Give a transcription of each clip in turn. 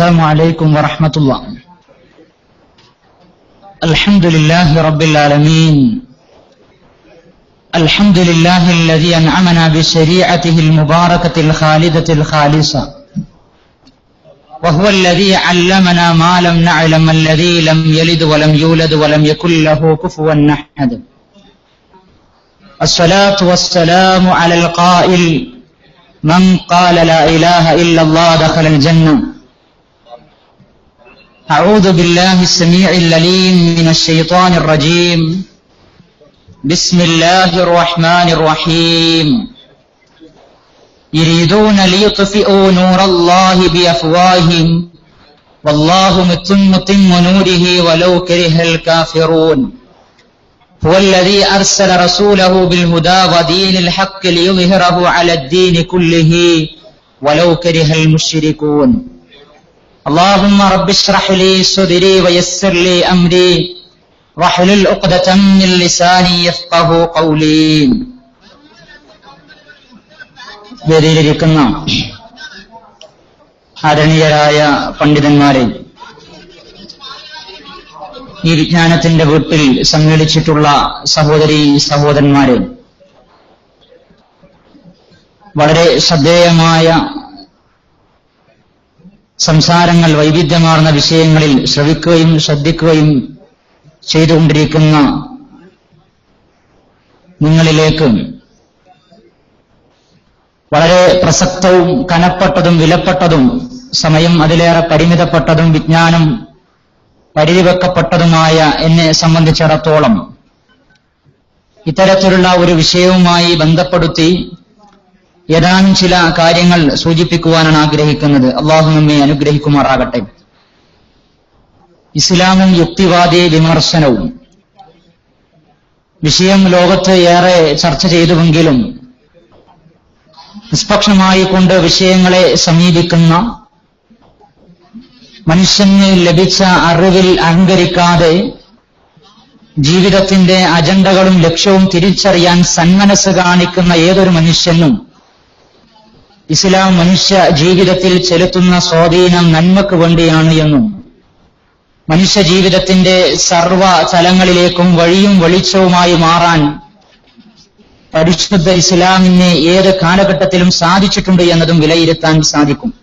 السلام عليكم ورحمة الله الحمد لله رب العالمين الحمد لله الذي أنعمنا بشريعته المباركة الخالدة الخالصة وهو الذي علمنا ما لم نعلم الذي لم يلد ولم يولد ولم يكن له كفوا أحد الصلاة والسلام على القائل من قال لا إله إلا الله دخل الجنة أعوذ بالله السميع العليم من الشيطان الرجيم بسم الله الرحمن الرحيم يريدون ليطفئوا نور الله بأفواههم والله متم متم نوره ولو كره الكافرون هو الذي أرسل رسوله بالهدى ودين الحق ليظهره على الدين كله ولو كره المشركون اللهم رب اشرح لي صدري ويسر لي أمري واحلل عقدة من لساني يفقه قولي വേദിയിലിരിക്കുന്ന ആദരണീയരായ പണ്ഡിതന്മാരെ ഈ വിജ്ഞാനത്തിന്റെ വീട്ടിൽ സമ്മേളിച്ചിട്ടുള്ള സഹോദരി സഹോദരന്മാരെ വളരെ ശ്രദ്ധേയമായ സംസാരങ്ങൾ വൈവിധ്യമാർന്ന വിഷയങ്ങളിൽ ശ്രവിക്കുകയും ശ്രദ്ധിക്കുകയും ചെയ്തുകൊണ്ടിരിക്കുന്ന നിങ്ങളിലേക്ക് വളരെ പ്രസക്തവും കനപ്പെട്ടതും വിലപ്പെട്ടതും സമയം അതിലേറെ പരിമിതപ്പെട്ടതും വിജ്ഞാനം പരിധിവെക്കപ്പെട്ടതുമായ എന്നെ സംബന്ധിച്ചിടത്തോളം ഇത്തരത്തിലുള്ള ഒരു വിഷയവുമായി ബന്ധപ്പെടുത്തി ഏതാനും ചില കാര്യങ്ങൾ സൂചിപ്പിക്കുവാനാണ് ആഗ്രഹിക്കുന്നത് അള്ളാഹു നമ്മെ അനുഗ്രഹിക്കുമാറാകട്ടെ ഇസ്ലാമും യുക്തിവാദി വിമർശനവും വിഷയം ലോകത്ത് ഏറെ ചർച്ച ചെയ്തുവെങ്കിലും നിഷ്പക്ഷമായി കൊണ്ട് വിഷയങ്ങളെ സമീപിക്കുന്ന മനുഷ്യന് ലഭിച്ച അറിവിൽ അഹങ്കരിക്കാതെ ജീവിതത്തിന്റെ അജണ്ടകളും ലക്ഷ്യവും തിരിച്ചറിയാൻ സന്മനസ് കാണിക്കുന്ന ഏതൊരു മനുഷ്യനും ഇസ്ലാം മനുഷ്യ ജീവിതത്തിൽ ചെലുത്തുന്ന സ്വാധീനം നന്മക്ക് വേണ്ടിയാണ് എന്നും മനുഷ്യ ജീവിതത്തിന്റെ സർവ തലങ്ങളിലേക്കും വഴിയും വെളിച്ചവുമായി മാറാൻ പരിശുദ്ധ ഇസ്ലാമിന് ഏത് കാലഘട്ടത്തിലും സാധിച്ചിട്ടുണ്ട് എന്നതും വിലയിരുത്താൻ സാധിക്കും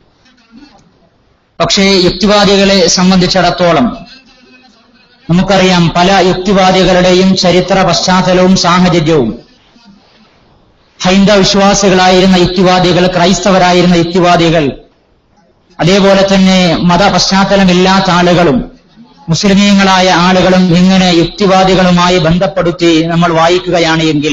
പക്ഷേ യുക്തിവാദികളെ സംബന്ധിച്ചിടത്തോളം നമുക്കറിയാം പല യുക്തിവാദികളുടെയും ചരിത്ര പശ്ചാത്തലവും സാഹചര്യവും ഹൈന്ദവ വിശ്വാസികളായിരുന്ന യുക്തിവാദികൾ ക്രൈസ്തവരായിരുന്ന യുക്തിവാദികൾ അതേപോലെ തന്നെ മത പശ്ചാത്തലമില്ലാത്ത ആളുകളും മുസ്ലിമീങ്ങളായ ആളുകളും ഇങ്ങനെ യുക്തിവാദികളുമായി ബന്ധപ്പെടുത്തി നമ്മൾ വായിക്കുകയാണ് എങ്കിൽ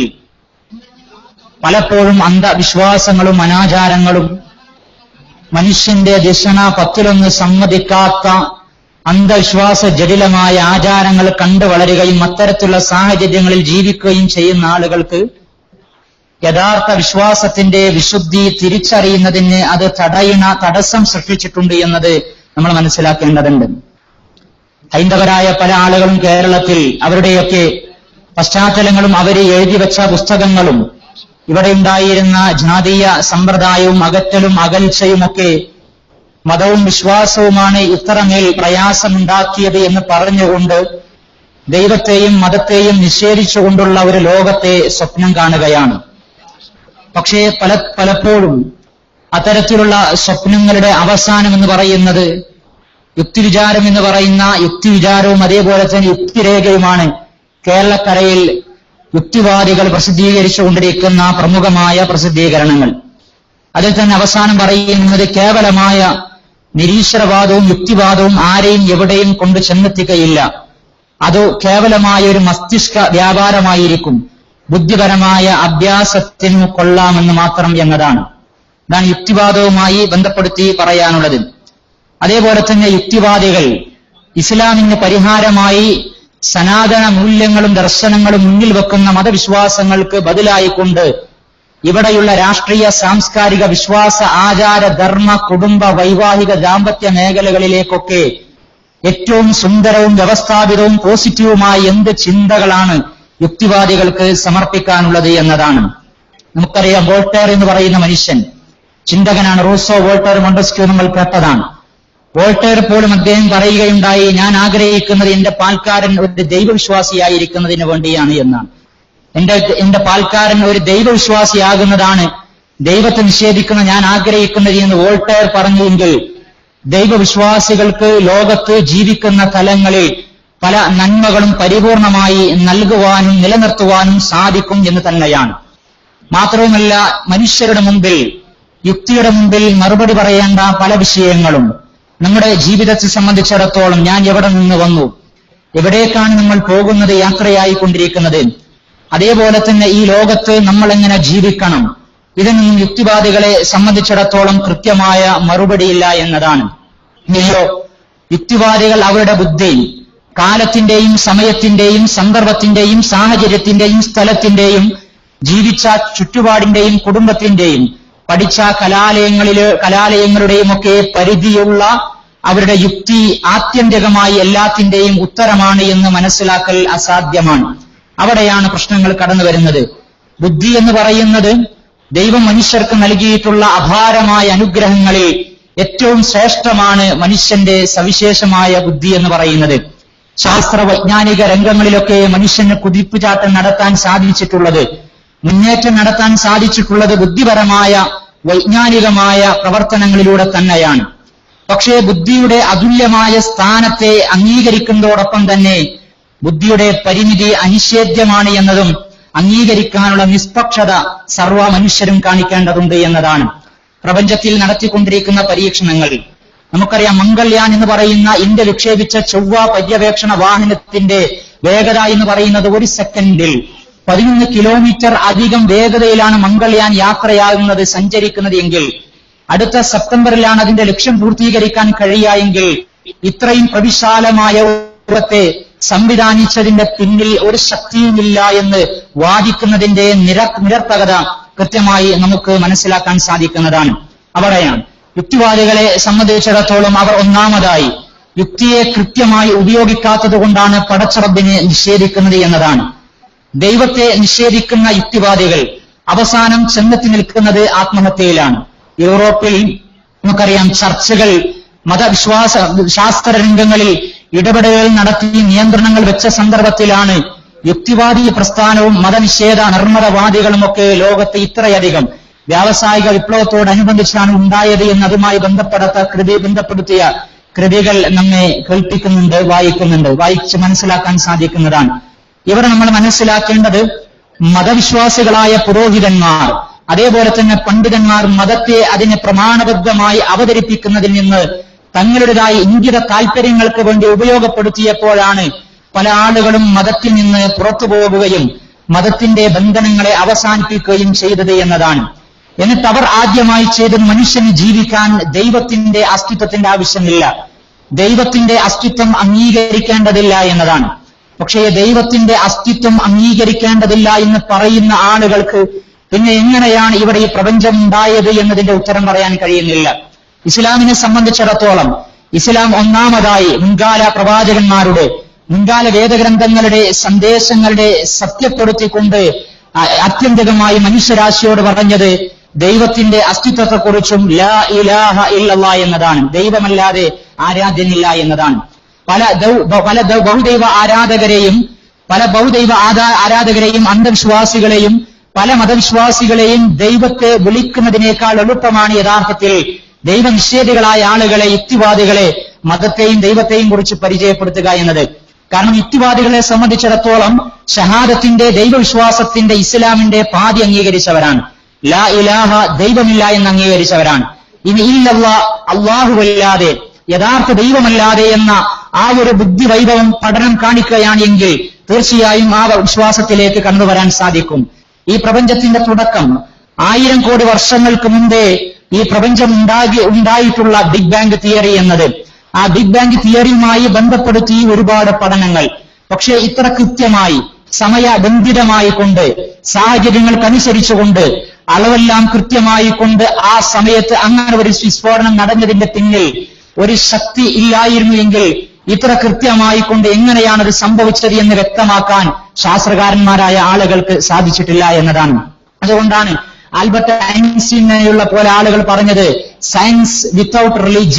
പലപ്പോഴും അന്ധവിശ്വാസങ്ങളും അനാചാരങ്ങളും മനുഷ്യന്റെ ദിശണ പത്തിലൊന്ന് സമ്മതിക്കാത്ത അന്ധവിശ്വാസ ജടിലമായ ആചാരങ്ങൾ കണ്ടു വളരുകയും അത്തരത്തിലുള്ള സാഹചര്യങ്ങളിൽ ജീവിക്കുകയും ചെയ്യുന്ന ആളുകൾക്ക് യഥാർത്ഥ വിശ്വാസത്തിന്റെ വിശുദ്ധി തിരിച്ചറിയുന്നതിന് അത് തടയണ തടസ്സം സൃഷ്ടിച്ചിട്ടുണ്ട് എന്നത് നമ്മൾ മനസ്സിലാക്കേണ്ടതുണ്ട് ഹൈന്ദവരായ പല ആളുകളും കേരളത്തിൽ അവരുടെയൊക്കെ പശ്ചാത്തലങ്ങളും അവര് എഴുതി വെച്ച പുസ്തകങ്ങളും ഇവിടെ ഉണ്ടായിരുന്ന ജാതീയ സമ്പ്രദായവും അകറ്റലും അകൽച്ചയുമൊക്കെ മതവും വിശ്വാസവുമാണ് ഇത്രമേൽ പ്രയാസമുണ്ടാക്കിയത് എന്ന് പറഞ്ഞുകൊണ്ട് ദൈവത്തെയും മതത്തെയും നിഷേധിച്ചുകൊണ്ടുള്ള ഒരു ലോകത്തെ സ്വപ്നം കാണുകയാണ് പക്ഷേ പല പലപ്പോഴും അത്തരത്തിലുള്ള സ്വപ്നങ്ങളുടെ അവസാനം എന്ന് പറയുന്നത് യുക്തിവിചാരം എന്ന് പറയുന്ന യുക്തിവിചാരവും അതേപോലെ തന്നെ യുക്തിരേഖയുമാണ് കേരളക്കരയിൽ യുക്തിവാദികൾ പ്രസിദ്ധീകരിച്ചുകൊണ്ടിരിക്കുന്ന പ്രമുഖമായ പ്രസിദ്ധീകരണങ്ങൾ അതിൽ തന്നെ അവസാനം പറയുന്നത് കേവലമായ നിരീശ്വരവാദവും യുക്തിവാദവും ആരെയും എവിടെയും കൊണ്ട് ചെന്നെത്തിക്കയില്ല അത് കേവലമായ ഒരു മസ്തിഷ്ക വ്യാപാരമായിരിക്കും ബുദ്ധിപരമായ അഭ്യാസത്തിന് കൊള്ളാമെന്ന് മാത്രം എന്നതാണ് ഇതാണ് യുക്തിവാദവുമായി ബന്ധപ്പെടുത്തി പറയാനുള്ളത് അതേപോലെ തന്നെ യുക്തിവാദികൾ ഇസ്ലാമിന് പരിഹാരമായി സനാതന മൂല്യങ്ങളും ദർശനങ്ങളും മുന്നിൽ വെക്കുന്ന മതവിശ്വാസങ്ങൾക്ക് ബദലായിക്കൊണ്ട് ഇവിടെയുള്ള രാഷ്ട്രീയ സാംസ്കാരിക വിശ്വാസ ആചാര ധർമ്മ കുടുംബ വൈവാഹിക ദാമ്പത്യ മേഖലകളിലേക്കൊക്കെ ഏറ്റവും സുന്ദരവും വ്യവസ്ഥാപിതവും പോസിറ്റീവുമായ എന്ത് ചിന്തകളാണ് യുക്തിവാദികൾക്ക് സമർപ്പിക്കാനുള്ളത് എന്നതാണ് നമുക്കറിയാം വോൾട്ടേർ എന്ന് പറയുന്ന മനുഷ്യൻ ചിന്തകനാണ് റൂസോ വോൾട്ടർ മൊണ്ടസ്ക്യൂ നമ്മൾ കേട്ടതാണ് വോൾട്ടേർ പോലും അദ്ദേഹം പറയുകയുണ്ടായി ഞാൻ ആഗ്രഹിക്കുന്നത് എന്റെ പാൽക്കാരൻ ഒരു ദൈവവിശ്വാസിയായിരിക്കുന്നതിന് വേണ്ടിയാണ് എന്നാണ് എന്റെ എന്റെ പാൽക്കാരൻ ഒരു ദൈവവിശ്വാസിയാകുന്നതാണ് ദൈവത്തെ നിഷേധിക്കുന്ന ഞാൻ ആഗ്രഹിക്കുന്നത് എന്ന് വോൾട്ടേർ പറഞ്ഞുവെങ്കിൽ ദൈവവിശ്വാസികൾക്ക് ലോകത്ത് ജീവിക്കുന്ന തലങ്ങളിൽ പല നന്മകളും പരിപൂർണമായി നൽകുവാനും നിലനിർത്തുവാനും സാധിക്കും എന്ന് തന്നെയാണ് മാത്രവുമല്ല മനുഷ്യരുടെ മുമ്പിൽ യുക്തിയുടെ മുമ്പിൽ മറുപടി പറയേണ്ട പല വിഷയങ്ങളും നമ്മുടെ ജീവിതത്തെ സംബന്ധിച്ചിടത്തോളം ഞാൻ എവിടെ നിന്ന് വന്നു എവിടേക്കാണ് നമ്മൾ പോകുന്നത് യാത്രയായി കൊണ്ടിരിക്കുന്നത് അതേപോലെ തന്നെ ഈ ലോകത്ത് നമ്മൾ എങ്ങനെ ജീവിക്കണം ഇതിനൊന്നും യുക്തിവാദികളെ സംബന്ധിച്ചിടത്തോളം കൃത്യമായ മറുപടിയില്ല എന്നതാണ് ഇനിയോ യുക്തിവാദികൾ അവരുടെ ബുദ്ധി കാലത്തിന്റെയും സമയത്തിന്റെയും സന്ദർഭത്തിന്റെയും സാഹചര്യത്തിന്റെയും സ്ഥലത്തിന്റെയും ജീവിച്ച ചുറ്റുപാടിന്റെയും കുടുംബത്തിന്റെയും പഠിച്ച കലാലയങ്ങളില് കലാലയങ്ങളുടെയും ഒക്കെ പരിധിയുള്ള അവരുടെ യുക്തി ആത്യന്തികമായി എല്ലാത്തിന്റെയും ഉത്തരമാണ് എന്ന് മനസ്സിലാക്കൽ അസാധ്യമാണ് അവിടെയാണ് പ്രശ്നങ്ങൾ കടന്നു വരുന്നത് ബുദ്ധി എന്ന് പറയുന്നത് ദൈവം മനുഷ്യർക്ക് നൽകിയിട്ടുള്ള അപാരമായ അനുഗ്രഹങ്ങളിൽ ഏറ്റവും ശ്രേഷ്ഠമാണ് മനുഷ്യന്റെ സവിശേഷമായ ബുദ്ധി എന്ന് പറയുന്നത് ശാസ്ത്ര വൈജ്ഞാനിക രംഗങ്ങളിലൊക്കെ മനുഷ്യന് കുതിപ്പുചാട്ടം നടത്താൻ സാധിച്ചിട്ടുള്ളത് മുന്നേറ്റം നടത്താൻ സാധിച്ചിട്ടുള്ളത് ബുദ്ധിപരമായ വൈജ്ഞാനികമായ പ്രവർത്തനങ്ങളിലൂടെ തന്നെയാണ് പക്ഷേ ബുദ്ധിയുടെ അതുല്യമായ സ്ഥാനത്തെ അംഗീകരിക്കുന്നതോടൊപ്പം തന്നെ ബുദ്ധിയുടെ പരിമിതി അനിഷേധ്യമാണ് എന്നതും അംഗീകരിക്കാനുള്ള നിഷ്പക്ഷത സർവ മനുഷ്യരും കാണിക്കേണ്ടതുണ്ട് എന്നതാണ് പ്രപഞ്ചത്തിൽ നടത്തിക്കൊണ്ടിരിക്കുന്ന പരീക്ഷണങ്ങൾ നമുക്കറിയാം മംഗൾയാൻ എന്ന് പറയുന്ന ഇന്ത്യ വിക്ഷേപിച്ച ചൊവ്വ പര്യവേക്ഷണ വാഹനത്തിന്റെ വേഗത എന്ന് പറയുന്നത് ഒരു സെക്കൻഡിൽ പതിനൊന്ന് കിലോമീറ്റർ അധികം വേഗതയിലാണ് മംഗൾയാൻ യാത്രയാകുന്നത് സഞ്ചരിക്കുന്നത് എങ്കിൽ അടുത്ത സെപ്റ്റംബറിലാണ് അതിന്റെ ലക്ഷ്യം പൂർത്തീകരിക്കാൻ കഴിയുക എങ്കിൽ ഇത്രയും പ്രവിശാലമായ ലോകത്തെ സംവിധാനിച്ചതിന്റെ പിന്നിൽ ഒരു ശക്തിയുമില്ല എന്ന് വാദിക്കുന്നതിന്റെ നിര നിരർത്ഥകത കൃത്യമായി നമുക്ക് മനസ്സിലാക്കാൻ സാധിക്കുന്നതാണ് അവിടെയാണ് യുക്തിവാദികളെ സംബന്ധിച്ചിടത്തോളം അവർ ഒന്നാമതായി യുക്തിയെ കൃത്യമായി ഉപയോഗിക്കാത്തത് കൊണ്ടാണ് പടച്ചറബിനെ നിഷേധിക്കുന്നത് എന്നതാണ് ദൈവത്തെ നിഷേധിക്കുന്ന യുക്തിവാദികൾ അവസാനം ചെന്നെത്തി നിൽക്കുന്നത് ആത്മഹത്യയിലാണ് യൂറോപ്പിൽ നമുക്കറിയാം ചർച്ചകൾ മതവിശ്വാസ ശാസ്ത്ര രംഗങ്ങളിൽ ഇടപെടലുകൾ നടത്തി നിയന്ത്രണങ്ങൾ വെച്ച സന്ദർഭത്തിലാണ് യുക്തിവാദി പ്രസ്ഥാനവും മതനിഷേധ നിർമ്മതവാദികളുമൊക്കെ ലോകത്ത് ഇത്രയധികം വ്യാവസായിക വിപ്ലവത്തോടനുബന്ധിച്ചാണ് ഉണ്ടായത് എന്ന് അതുമായി ബന്ധപ്പെടാത്ത കൃതി ബന്ധപ്പെടുത്തിയ കൃതികൾ നമ്മെ കേൾപ്പിക്കുന്നുണ്ട് വായിക്കുന്നുണ്ട് വായിച്ച് മനസ്സിലാക്കാൻ സാധിക്കുന്നതാണ് ഇവർ നമ്മൾ മനസ്സിലാക്കേണ്ടത് മതവിശ്വാസികളായ പുരോഹിതന്മാർ അതേപോലെ തന്നെ പണ്ഡിതന്മാർ മതത്തെ അതിനെ പ്രമാണബദ്ധമായി അവതരിപ്പിക്കുന്നതിൽ നിന്ന് തങ്ങളുടേതായ ഇംഗിത താല്പര്യങ്ങൾക്ക് വേണ്ടി ഉപയോഗപ്പെടുത്തിയപ്പോഴാണ് പല ആളുകളും മതത്തിൽ നിന്ന് പുറത്തു പോകുകയും മതത്തിന്റെ ബന്ധനങ്ങളെ അവസാനിപ്പിക്കുകയും ചെയ്തത് എന്നതാണ് എന്നിട്ട് അവർ ആദ്യമായി ചെയ്തത് മനുഷ്യന് ജീവിക്കാൻ ദൈവത്തിന്റെ അസ്തിത്വത്തിന്റെ ആവശ്യമില്ല ദൈവത്തിന്റെ അസ്തിത്വം അംഗീകരിക്കേണ്ടതില്ല എന്നതാണ് പക്ഷേ ദൈവത്തിന്റെ അസ്തിത്വം അംഗീകരിക്കേണ്ടതില്ല എന്ന് പറയുന്ന ആളുകൾക്ക് പിന്നെ എങ്ങനെയാണ് ഇവിടെ ഈ പ്രപഞ്ചം ഉണ്ടായത് എന്നതിന്റെ ഉത്തരം പറയാൻ കഴിയുന്നില്ല ഇസ്ലാമിനെ സംബന്ധിച്ചിടത്തോളം ഇസ്ലാം ഒന്നാമതായി മുൻകാല പ്രവാചകന്മാരുടെ മുൻകാല വേദഗ്രന്ഥങ്ങളുടെ സന്ദേശങ്ങളുടെ സത്യപ്പെടുത്തിക്കൊണ്ട് അ- ആത്യന്തികമായി മനുഷ്യരാശിയോട് പറഞ്ഞത് ദൈവത്തിന്റെ അസ്തിത്വത്തെക്കുറിച്ചും ലാ ഇലാഹ ഇല്ലല്ലാ എന്നതാണ് ദൈവമല്ലാതെ ആരാധ്യനില്ല എന്നതാണ് പല ദൗ- ബ- പല ദൗ- ബഹുദൈവ ആരാധകരെയും പല ബഹുദൈവ ആദാ- ആരാധകരെയും അന്ധവിശ്വാസികളെയും പല മതവിശ്വാസികളെയും ദൈവത്തെ വിളിക്കുന്നതിനേക്കാൾ എളുപ്പമാണ് യഥാർത്ഥത്തിൽ ദൈവനിഷേധികളായ ആളുകളെ യുക്തിവാദികളെ മതത്തെയും ദൈവത്തെയും കുറിച്ച് പരിചയപ്പെടുത്തുക എന്നത് കാരണം യുക്തിവാദികളെ സംബന്ധിച്ചിടത്തോളം ഷഹാദത്തിന്റെ ദൈവവിശ്വാസത്തിന്റെ ഇസ്ലാമിന്റെ പാതി അംഗീകരിച്ചവരാണ് ലാ ഇലാഹ ദൈവമില്ല എന്ന് അംഗീകരിച്ചവരാണ് ഇനി ഇല്ലല്ല അള്ളാഹുവല്ലാതെ യഥാർത്ഥ ദൈവമല്ലാതെ എന്ന ആ ഒരു ബുദ്ധി വൈഭവം പഠനം കാണിക്കുകയാണ് എങ്കിൽ തീർച്ചയായും ആ വിശ്വാസത്തിലേക്ക് കടന്നുവരാൻ സാധിക്കും ഈ പ്രപഞ്ചത്തിന്റെ തുടക്കം ആയിരം കോടി വർഷങ്ങൾക്ക് മുമ്പേ ഈ പ്രപഞ്ചം ഉണ്ടാകി ഉണ്ടായിട്ടുള്ള ബിഗ് ബാങ് തിയറി എന്നത് ആ ബിഗ് ബാങ് തിയറിയുമായി ബന്ധപ്പെടുത്തി ഒരുപാട് പഠനങ്ങൾ പക്ഷേ ഇത്ര കൃത്യമായി സമയബന്ധിതമായി കൊണ്ട് സാഹചര്യങ്ങൾക്കനുസരിച്ചുകൊണ്ട് അളവെല്ലാം കൃത്യമായി കൊണ്ട് ആ സമയത്ത് അങ്ങനെ ഒരു വിസ്ഫോടനം നടന്നതിന്റെ പിന്നിൽ ഒരു ശക്തി ഇല്ലായിരുന്നു എങ്കിൽ ഇത്ര കൃത്യമായി കൊണ്ട് എങ്ങനെയാണ് അത് സംഭവിച്ചത് എന്ന് വ്യക്തമാക്കാൻ ശാസ്ത്രകാരന്മാരായ ആളുകൾക്ക് സാധിച്ചിട്ടില്ല എന്നതാണ് അതുകൊണ്ടാണ് ആൽബർട്ട് ഐൻസ്റ്റീനെയുള്ള പോലെ ആളുകൾ പറഞ്ഞത് സയൻസ് വിത്തൗട്ട് റിലീജിയൻ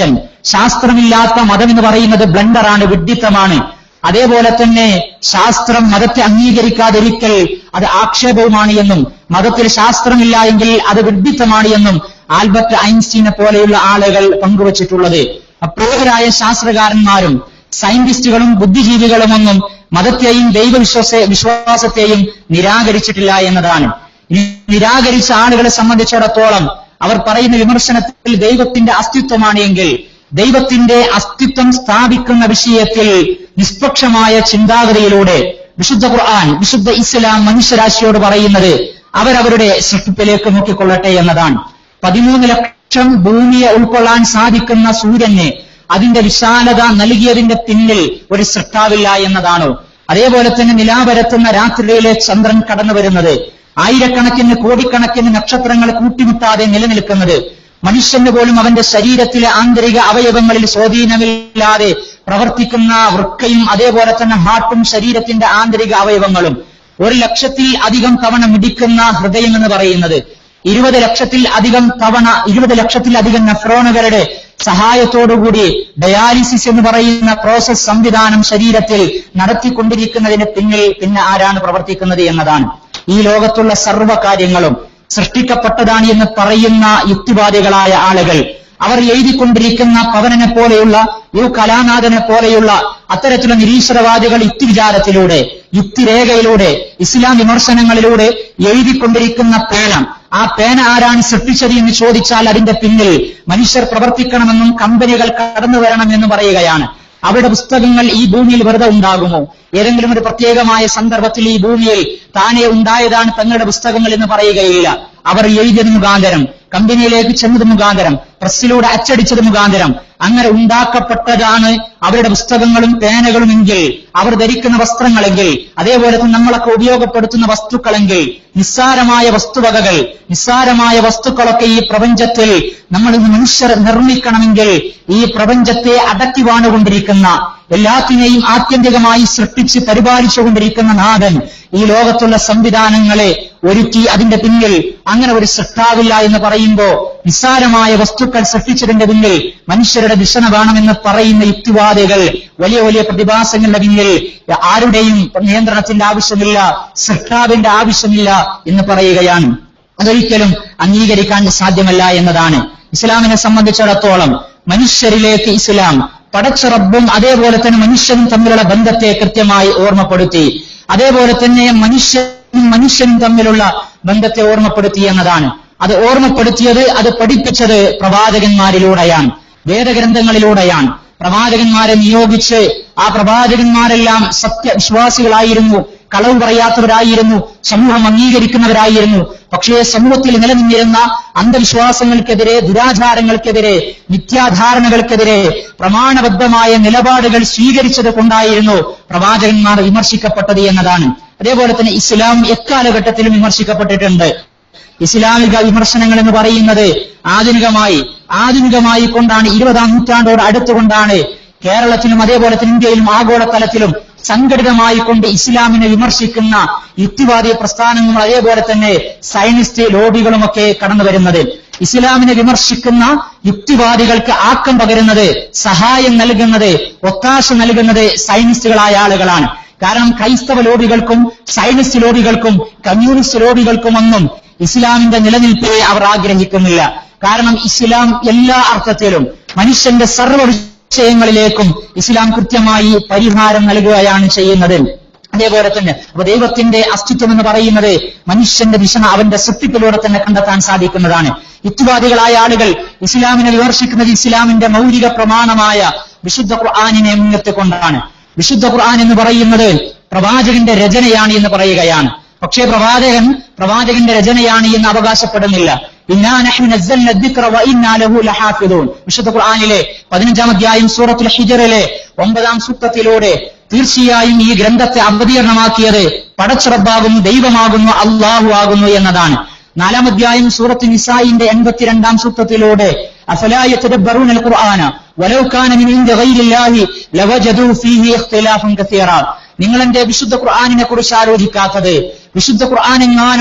ശാസ്ത്രമില്ലാത്ത മതം എന്ന് പറയുന്നത് ബ്ലണ്ടറാണ് വിഡ്ഢിത്തമാണ് അതേപോലെ തന്നെ ശാസ്ത്രം മതത്തെ അംഗീകരിക്കാതിരിക്കൽ അത് ആക്ഷേപവുമാണ് എന്നും മതത്തിൽ ശാസ്ത്രമില്ല എങ്കിൽ അത് വിഡ്ഢിത്തമാണ് എന്നും ആൽബർട്ട് ഐൻസ്റ്റീനെ പോലെയുള്ള ആളുകൾ പങ്കുവച്ചിട്ടുള്ളത് അപ്രേതരായ ശാസ്ത്രകാരന്മാരും സയന്റിസ്റ്റുകളും ബുദ്ധിജീവികളുമൊന്നും മതത്തെയും ദൈവവിശ്വാസ വിശ്വാസത്തെയും നിരാകരിച്ചിട്ടില്ല എന്നതാണ് ഇനി നിരാകരിച്ച ആളുകളെ സംബന്ധിച്ചിടത്തോളം അവർ പറയുന്ന വിമർശനത്തിൽ ദൈവത്തിന്റെ അസ്തിത്വമാണ് എങ്കിൽ ദൈവത്തിന്റെ അസ്തിത്വം സ്ഥാപിക്കുന്ന വിഷയത്തിൽ നിഷ്പക്ഷമായ ചിന്താഗതിയിലൂടെ വിശുദ്ധ ഖുർആൻ വിശുദ്ധ ഇസ്ലാം മനുഷ്യരാശിയോട് പറയുന്നത് അവരവരുടെ സൃഷ്ടിപ്പിലേക്ക് നോക്കിക്കൊള്ളട്ടെ എന്നതാണ് പതിമൂന്ന് ലക്ഷം ഭൂമിയെ ഉൾക്കൊള്ളാൻ സാധിക്കുന്ന സൂര്യന് അതിന്റെ വിശാലത നൽകിയതിന്റെ പിന്നിൽ ഒരു സൃഷ്ടാവില്ല എന്നതാണോ അതേപോലെ തന്നെ നിലാപരത്തുന്ന രാത്രിയിലെ ചന്ദ്രൻ കടന്നു വരുന്നത് ആയിരക്കണക്കിന് കോടിക്കണക്കിന് നക്ഷത്രങ്ങൾ കൂട്ടിമുട്ടാതെ നിലനിൽക്കുന്നത് മനുഷ്യന് പോലും അവന്റെ ശരീരത്തിലെ ആന്തരിക അവയവങ്ങളിൽ സ്വാധീനമില്ലാതെ പ്രവർത്തിക്കുന്ന വൃക്കയും അതേപോലെ തന്നെ ഹാർട്ടും ശരീരത്തിന്റെ ആന്തരിക അവയവങ്ങളും ഒരു ലക്ഷത്തിൽ അധികം തവണ മിടിക്കുന്ന ഹൃദയം എന്ന് പറയുന്നത് ഇരുപത് ലക്ഷത്തിൽ അധികം തവണ ഇരുപത് ലക്ഷത്തിലധികം നെഫ്രോണുകളുടെ സഹായത്തോടുകൂടി ഡയാലിസിസ് എന്ന് പറയുന്ന പ്രോസസ് സംവിധാനം ശരീരത്തിൽ നടത്തിക്കൊണ്ടിരിക്കുന്നതിന് പിന്നിൽ പിന്നെ ആരാണ് പ്രവർത്തിക്കുന്നത് എന്നതാണ് ഈ ലോകത്തുള്ള സർവ്വ കാര്യങ്ങളും സൃഷ്ടിക്കപ്പെട്ടതാണ് എന്ന് പറയുന്ന യുക്തിവാദികളായ ആളുകൾ അവർ എഴുതിക്കൊണ്ടിരിക്കുന്ന പവനനെ പോലെയുള്ള യു കലാനാഥനെ പോലെയുള്ള അത്തരത്തിലുള്ള നിരീശ്വരവാദികൾ യുക്തിവിചാരത്തിലൂടെ യുക്തിരേഖയിലൂടെ ഇസ്ലാം വിമർശനങ്ങളിലൂടെ എഴുതിക്കൊണ്ടിരിക്കുന്ന പേന ആ പേന ആരാണ് സൃഷ്ടിച്ചത് എന്ന് ചോദിച്ചാൽ അതിന്റെ പിന്നിൽ മനുഷ്യർ പ്രവർത്തിക്കണമെന്നും കമ്പനികൾ കടന്നു വരണമെന്നും പറയുകയാണ് അവരുടെ പുസ്തകങ്ങൾ ഈ ഭൂമിയിൽ വെറുതെ ഉണ്ടാകുമോ ഏതെങ്കിലും ഒരു പ്രത്യേകമായ സന്ദർഭത്തിൽ ഈ ഭൂമിയിൽ താനെ ഉണ്ടായതാണ് തങ്ങളുടെ പുസ്തകങ്ങൾ എന്ന് പറയുകയില്ല അവർ എഴുതിയത് മുഖാന്തരം കമ്പനിയിലേക്ക് ചെന്നത് മുഖാന്തരം പ്രസ്സിലൂടെ അച്ചടിച്ചത് മുഖാന്തരം അങ്ങനെ ഉണ്ടാക്കപ്പെട്ടതാണ് അവരുടെ പുസ്തകങ്ങളും പേനകളും എങ്കിൽ അവർ ധരിക്കുന്ന വസ്ത്രങ്ങളെങ്കിൽ അതേപോലെ തന്നെ നമ്മളൊക്കെ ഉപയോഗപ്പെടുത്തുന്ന വസ്തുക്കളെങ്കിൽ നിസ്സാരമായ വസ്തുവകകൾ നിസ്സാരമായ വസ്തുക്കളൊക്കെ ഈ പ്രപഞ്ചത്തിൽ നമ്മൾ ഇന്ന് മനുഷ്യർ നിർമ്മിക്കണമെങ്കിൽ ഈ പ്രപഞ്ചത്തെ അടക്കി വാണുകൊണ്ടിരിക്കുന്ന എല്ലാത്തിനെയും ആത്യന്തികമായി സൃഷ്ടിച്ച് പരിപാലിച്ചുകൊണ്ടിരിക്കുന്ന നാഥൻ ഈ ലോകത്തുള്ള സംവിധാനങ്ങളെ ഒരുക്കി അതിന്റെ പിന്നിൽ അങ്ങനെ ഒരു സൃഷ്ടാവില്ല എന്ന് പറയുമ്പോ നിസ്സാരമായ വസ്തുക്കൾ സൃഷ്ടിച്ചതിന്റെ പിന്നിൽ മനുഷ്യരുടെ ദിശന വേണമെന്ന് പറയുന്ന യുക്തിവാദികൾ വലിയ വലിയ പ്രതിഭാസങ്ങളുടെ പിന്നിൽ ആരുടെയും നിയന്ത്രണത്തിന്റെ ആവശ്യമില്ല സൃഷ്ടാവിന്റെ ആവശ്യമില്ല എന്ന് പറയുകയാണ് അതൊരിക്കലും അംഗീകരിക്കാൻ സാധ്യമല്ല എന്നതാണ് ഇസ്ലാമിനെ സംബന്ധിച്ചിടത്തോളം മനുഷ്യരിലേക്ക് ഇസ്ലാം പടച്ച റബ്ബും അതേപോലെ തന്നെ മനുഷ്യനും തമ്മിലുള്ള ബന്ധത്തെ കൃത്യമായി ഓർമ്മപ്പെടുത്തി അതേപോലെ തന്നെ മനുഷ്യനും മനുഷ്യനും തമ്മിലുള്ള ബന്ധത്തെ ഓർമ്മപ്പെടുത്തി എന്നതാണ് അത് ഓർമ്മപ്പെടുത്തിയത് അത് പഠിപ്പിച്ചത് പ്രവാചകന്മാരിലൂടെയാണ് വേദഗ്രന്ഥങ്ങളിലൂടെയാണ് പ്രവാചകന്മാരെ നിയോഗിച്ച് ആ പ്രവാചകന്മാരെല്ലാം സത്യവിശ്വാസികളായിരുന്നു കളവ് പറയാത്തവരായിരുന്നു സമൂഹം അംഗീകരിക്കുന്നവരായിരുന്നു പക്ഷേ സമൂഹത്തിൽ നിലനിന്നിരുന്ന അന്ധവിശ്വാസങ്ങൾക്കെതിരെ ദുരാചാരങ്ങൾക്കെതിരെ മിഥ്യാധാരണകൾക്കെതിരെ പ്രമാണബദ്ധമായ നിലപാടുകൾ സ്വീകരിച്ചത് കൊണ്ടായിരുന്നു പ്രവാചകന്മാർ വിമർശിക്കപ്പെട്ടത് എന്നതാണ് അതേപോലെ തന്നെ ഇസ്ലാം എക്കാലഘട്ടത്തിലും വിമർശിക്കപ്പെട്ടിട്ടുണ്ട് ഇസ്ലാമിക വിമർശനങ്ങൾ എന്ന് പറയുന്നത് ആധുനികമായി ആധുനികമായി കൊണ്ടാണ് ഇരുപതാം നൂറ്റാണ്ടോട് അടുത്തുകൊണ്ടാണ് കേരളത്തിലും അതേപോലെ തന്നെ ഇന്ത്യയിലും ആഗോളതലത്തിലും സംഘടിതമായി കൊണ്ട് ഇസ്ലാമിനെ വിമർശിക്കുന്ന യുക്തിവാദി പ്രസ്ഥാനങ്ങളും അതേപോലെ തന്നെ സയനിസ്റ്റ് ലോബികളുമൊക്കെ കടന്നു വരുന്നത് ഇസ്ലാമിനെ വിമർശിക്കുന്ന യുക്തിവാദികൾക്ക് ആക്കം പകരുന്നത് സഹായം നൽകുന്നത് ഒത്താശ നൽകുന്നത് സയനിസ്റ്റുകളായ ആളുകളാണ് കാരണം ക്രൈസ്തവ ലോബികൾക്കും സയനിസ്റ്റ് ലോബികൾക്കും കമ്മ്യൂണിസ്റ്റ് ലോബികൾക്കും ഒന്നും ഇസ്ലാമിന്റെ നിലനിൽപ്പെ അവർ ആഗ്രഹിക്കുന്നില്ല കാരണം ഇസ്ലാം എല്ലാ അർത്ഥത്തിലും മനുഷ്യന്റെ സർവ്വ വിഷയങ്ങളിലേക്കും ഇസ്ലാം കൃത്യമായി പരിഹാരം നൽകുകയാണ് ചെയ്യുന്നത് അതേപോലെ തന്നെ അപ്പൊ ദൈവത്തിന്റെ അസ്തിത്വം എന്ന് പറയുന്നത് മനുഷ്യന്റെ ദിശ അവന്റെ സൃഷ്ടിപ്പിലൂടെ തന്നെ കണ്ടെത്താൻ സാധിക്കുന്നതാണ് യുക്തിവാദികളായ ആളുകൾ ഇസ്ലാമിനെ വിമർശിക്കുന്നത് ഇസ്ലാമിന്റെ മൗലിക പ്രമാണമായ വിശുദ്ധ ഖുർആാനിനെ മുൻനിർത്തിക്കൊണ്ടാണ് വിശുദ്ധ ഖുർആൻ എന്ന് പറയുന്നത് പ്രവാചകന്റെ രചനയാണ് എന്ന് പറയുകയാണ് പക്ഷേ പ്രവാചകൻ പ്രവാചകന്റെ രചനയാണ് എന്ന് അവകാശപ്പെടുന്നില്ല ഇന്നാ നഹ്നു നസ്സൽന الذِّكْرَ وَإِنَّا لَهُ لَحَافِظُونَ വിശുദ്ധ ഖുർആനിലെ പതിനഞ്ചാം അധ്യായം സൂറത്തുൽ ഹിജറിലെ ഒമ്പതാം സൂക്തത്തിലൂടെ തീർച്ചയായും ഈ ഗ്രന്ഥത്തെ അവതീർണമാക്കിയത് പടച്ചുറബാകുന്നു ദൈവമാകുന്നു അള്ളാഹു ആകുന്നു എന്നതാണ് നാലാം അധ്യായം സൂറത്ത് നിസായിന്റെ എൺപത്തിരണ്ടാം സൂക്തത്തിലൂടെ അഫലായ തദബ്ബറൂന القرآن ولو كان من عند غير الله لوجدوا فيه اختلافا كثيرا നിങ്ങൾ എന്റെ വിശുദ്ധ ഖുർആാനിനെ കുറിച്ച് ആലോചിക്കാത്തത് വിശുദ്ധ ഖുർആൻ എങ്ങാനും